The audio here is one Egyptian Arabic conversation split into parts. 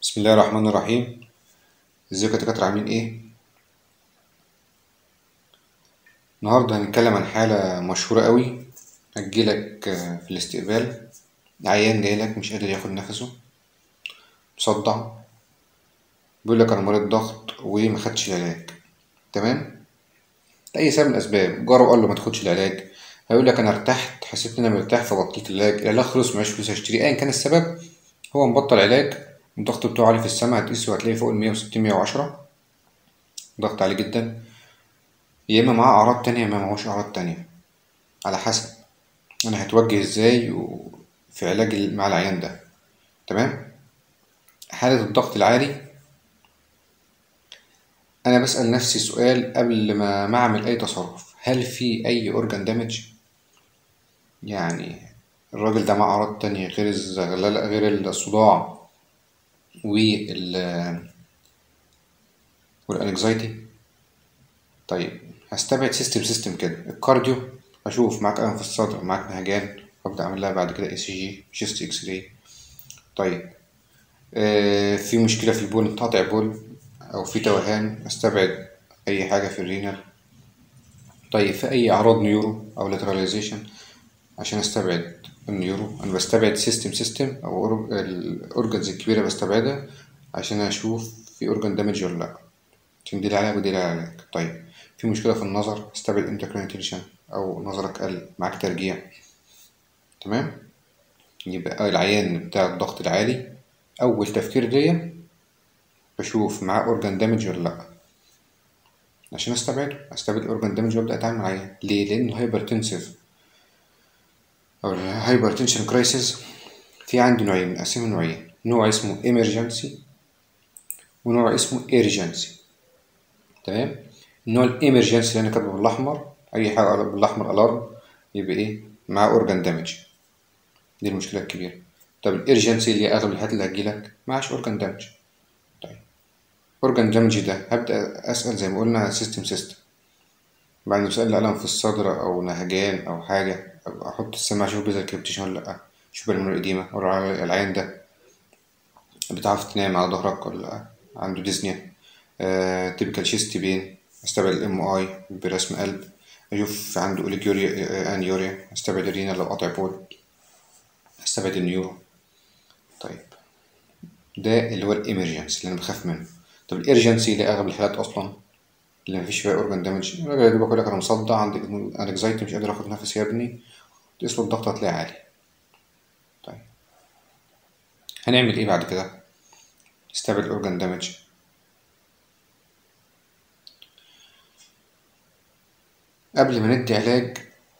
بسم الله الرحمن الرحيم ازيكم يا دكاترة عاملين ايه؟ النهاردة هنتكلم عن حالة مشهورة قوي هتجيلك آه، في الاستقبال عيان جايلك مش قادر ياخد نفسه مصدع بيقولك أنا مريض ضغط ومخدتش العلاج تمام؟ لأي سبب من الأسباب جاره قال له ما تاخدش العلاج هيقولك أنا ارتحت حسيت إن أنا مرتاح فبطلت العلاج العلاج خلص معيش فلوس أشتري أيا كان السبب هو مبطل علاج الضغط بتاعه عالي في السما هتقيسه هتلاقيه فوق المية وستين مية وعشرة ضغط عالي جدا يا إما معاه أعراض تانية يا إما معهوش أعراض تانية على حسب أنا هتوجه إزاي و- في علاج ال- مع العيان ده تمام حالة الضغط العالي أنا بسأل نفسي سؤال قبل ما ما أعمل أي تصرف هل في أي أورجان دامج يعني الراجل ده معاه أعراض تانية غير الزغللة غير الصداع وال والانكزايتي طيب هستبعد سيستم سيستم كده الكارديو اشوف معاك الم في الصدر معاك نهجان وابدا اعمل لها بعد كده اي سي جي شيست اكس راي طيب آه في مشكله في البول انقطاع بول او في توهان استبعد اي حاجه في الرينال طيب في اي اعراض نيورو او لاتراليزيشن عشان استبعد النيورو انا بستبعد سيستم سيستم او أور- الاورجنز الكبيره بستبعدها عشان اشوف في اورجان دامج ولا لا عشان دي العلاج ودي العلاج طيب في مشكله في النظر استبعد انتركرين تنشن او نظرك قل معاك ترجيع تمام يبقى العيان بتاع الضغط العالي اول تفكير ليا بشوف معاه اورجان دامج ولا لا عشان استبعده استبعد الاورجان دامج وابدا اتعامل مع العيان ليه لان الهايبرتنسيف او الهايبرتنشن كرايسيس في عندي نوعين مقسمهم نوعين نوع اسمه emergency ونوع اسمه urgency تمام النوع الامرجنسي اللي انا كاتبه بالاحمر اي حاجه بالاحمر الارم يبقى ايه معاه اورجان دامج دي المشكله الكبيره طب الارجنسي اللي هي اغلب الحالات اللي هتجيلك معاش اورجان دامج طيب اورجان دامج ده هبدا اسال زي ما قلنا سيستم سيستم بعد ما اسال الم في الصدر او نهجان او حاجه أبقى احط السماعه اشوف بيزل كريبتيشن ولا لا اشوف بالمونر اديمه ولا العين ده بتعرف تنام على ظهرك ولا لا عنده ديزنيا آه، تيبيكال شيست بين استبعد الام اي برسم قلب اشوف عنده اوليجوريا آه، انيوريا استبعد الرينا لو قطع بول استبعد النيورو طيب ده اللي هو الامرجنسي اللي انا بخاف منه طب الارجنسي اللي اغلب الحالات اصلا اللي مفيش فيها اورجان دامج الراجل اللي بيقول لك انا مصدع عندي انكزايتي مش قادر اخد نفسي يا ابني تقيس له الضغط هتلاقيه عالي طيب هنعمل ايه بعد كده استبعد الاورجان دامج قبل ما ندي علاج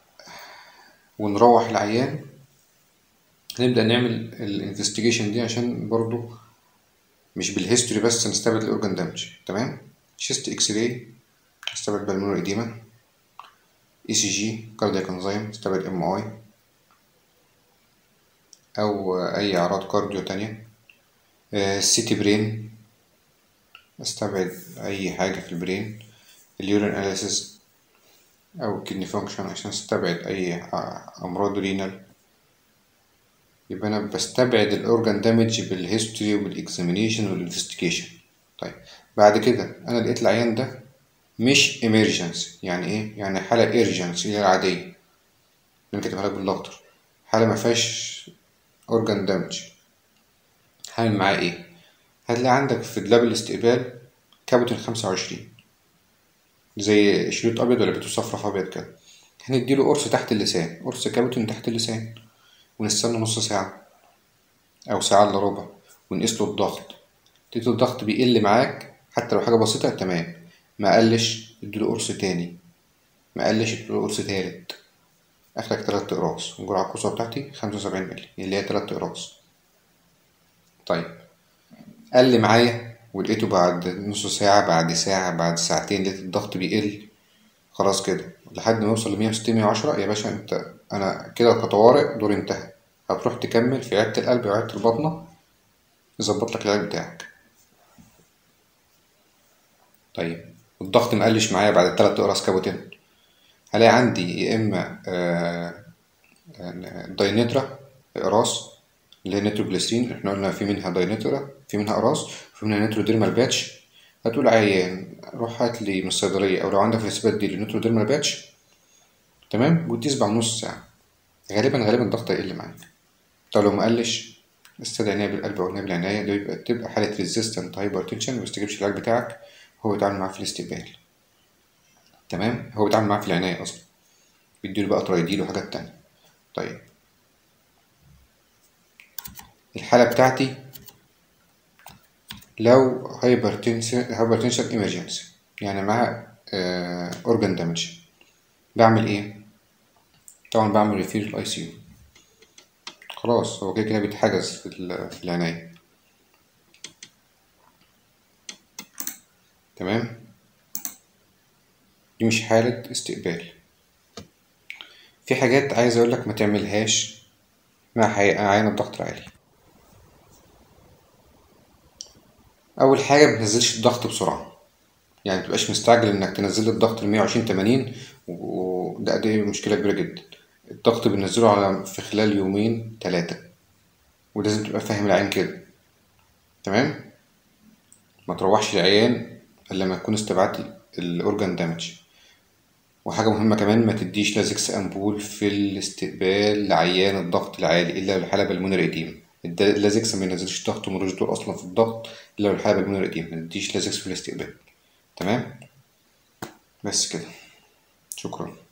ونروح العيان هنبدأ نعمل الانفستيجيشن دي عشان برضو مش بالهيستوري بس نستبعد الاورجان دامج تمام شيست اكس راي استبعد بالمونر اديما اي سي جي كاردياك انزيم استبعد ام اي او اي اعراض كارديو تانية السيتي برين استبعد اي حاجة في البرين اليورين اناليسيس او الكدني فانكشن عشان استبعد اي ع- امراض رينال يبقى انا بستبعد الاورجان دامج بالهيستوري والاكزامينيشن والانفستيجيشن طيب بعد كده انا لقيت العيان ده مش emergency يعني ايه يعني حالة urgency اللي هي العادية اللي انا كاتبها لك بالاخضر حالة ما فيهاش اورجان دامج هعمل معاه ايه هتلاقي عندك في دولاب الاستقبال كابوتين خمسة وعشرين زي شريط ابيض ولا بيتو صفرا في ابيض كده هنديله قرص تحت اللسان قرص كابوتين تحت اللسان ونستنى نص ساعة أو ساعة إلا ربع ونقيس له الضغط لقيت الضغط بيقل معاك حتى لو حاجة بسيطة تمام ما قلش اديله قرص تاني ما قلش اديله قرص تالت آخرك تلات أقراص الجرعة القصوى بتاعتي خمسة وسبعين مللي اللي هي تلات أقراص طيب قل معايا ولقيته بعد نص ساعة بعد ساعة بعد ساعتين لقيت الضغط بيقل خلاص كده لحد ما يوصل لمية وستين مية وعشرة يا باشا انت انا كده كطوارئ دوري انتهى هتروح تكمل في عيادة القلب وعيادة الباطنة يظبط لك العلاج بتاعك طيب الضغط مقلش معايا بعد التلات اقراص كابوتين هلاقي عندي يا اما آه، آه، داينترا اقراص اللي هي نيتروجليسرين احنا قلنا في منها داينيترا في منها اقراص وفي منها نيتروديرمال باتش هتقول عيان روح هات لي من الصيدلية أو لو عندك في الإثبات دي النيتروديرمال باتش تمام وتقيس بعد نص ساعة غالبا غالبا الضغط هيقل معاك طب لو مقلش استدعي عناية بالقلب أو عناية بالعناية ده يبقى تبقى حالة ريزيستنت هايبرتنشن وميستجيبش العلاج بتاعك هو بيتعامل معاه في الاستقبال تمام هو بيتعامل معاه في العناية أصلا بيديله بقى ترايديل وحاجات تانية طيب الحالة بتاعتي لو هايبرتنشن هايبرتنشن ايمرجنسي يعني مع اورجان دامج بعمل ايه طبعا بعمل ريفير الاي سي يو خلاص هو كده كده بيتحجز في, في العناية تمام دي مش حالة استقبال في حاجات عايز اقولك ما تعملهاش مع عيان الضغط العالي اول حاجه ما تنزلش الضغط بسرعه يعني متبقاش مستعجل انك تنزل الضغط ل 120 80 وده دي مشكله كبيره جدا الضغط بننزله على في خلال يومين ثلاثه ولازم تبقى فاهم العين كده تمام ما تروحش العيان الا لما تكون استبعدت الاورجان دامج وحاجة مهمة كمان ما تديش لازكس أمبول في الاستقبال لعيان الضغط العالي إلا لو الحالة بالمونر إديم اللازكس ما ينزلش ضغط وملوش دور أصلا في الضغط إلا لو الحالة بالمونر إديم ما تديش لازكس في الاستقبال تمام بس كده شكرا